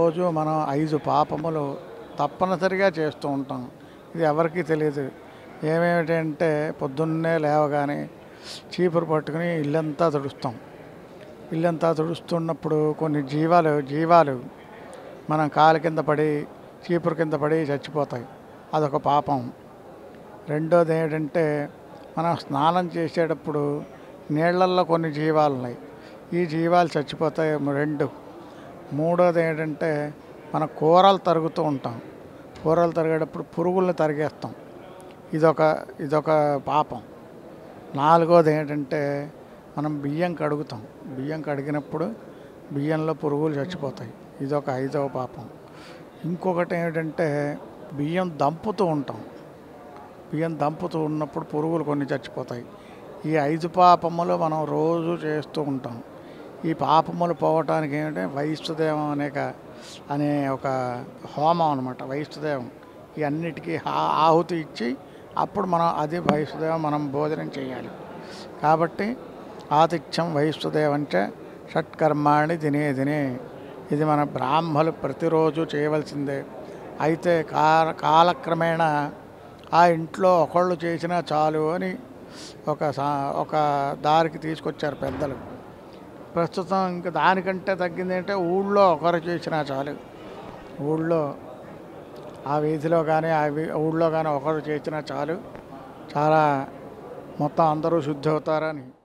రోజు మనం ఐదు పాపములు తప్పనిసరిగా చేస్తూ ఉంటాం ఇది ఎవరికీ తెలియదు ఏమేమిటంటే పొద్దున్నే లేవగానే చీపురు పట్టుకుని ఇల్లంతా తుడుస్తాం ఇల్లంతా తుడుస్తున్నప్పుడు కొన్ని జీవాలు జీవాలు మనం కాలు కింద పడి చీపురు కింద పడి చచ్చిపోతాయి అదొక పాపం రెండోది ఏంటంటే మనం స్నానం చేసేటప్పుడు నీళ్ళల్లో కొన్ని జీవాలు ఉన్నాయి ఈ జీవాలు చచ్చిపోతాయి రెండు మూడోది ఏంటంటే మన కూరలు తరుగుతూ ఉంటాం కూరలు తరిగేటప్పుడు పురుగుల్ని తరిగేస్తాం ఇదొక ఇదొక పాపం నాలుగోది ఏంటంటే మనం బియ్యం కడుగుతాం బియ్యం కడిగినప్పుడు బియ్యంలో పురుగులు చచ్చిపోతాయి ఇదొక ఐదవ పాపం ఇంకొకటి ఏంటంటే బియ్యం దంపుతూ ఉంటాం బియ్యం దంపుతూ ఉన్నప్పుడు పురుగులు కొన్ని చచ్చిపోతాయి ఈ ఐదు పాపములు మనం రోజు చేస్తూ ఉంటాం ఈ పాపములు పోవటానికి ఏంటంటే వైష్ణుదేవం అనేక అనే ఒక హోమం అనమాట వైష్ణుదేవం ఈ అన్నిటికీ ఆ- ఆహుతి ఇచ్చి అప్పుడు మనం అది వైష్ణుదేవం మనం భోజనం చేయాలి కాబట్టి ఆతిథ్యం వైష్ణుదేవంచ షట్కర్మాణి దినే దినే ఇది మన బ్రాహ్మలు ప్రతిరోజు చేయవలసిందే అయితే కాల కాలక్రమేణా ఆ ఇంట్లో ఒకళ్ళు చేసినా చాలు అని ఒక సా- ఒక దారికి తీసుకొచ్చారు పెద్దలు ప్రస్తుతం ఇంకా దానికంటే తగ్గింది అంటే ఊళ్ళో ఒకరు చేసినా చాలు ఊళ్ళో ఆ వీధిలో కానీ ఆ వీ- ఊళ్ళో కానీ ఒకరు చేసినా చాలు చాలా మొత్తం అందరూ శుద్ధి అవుతారని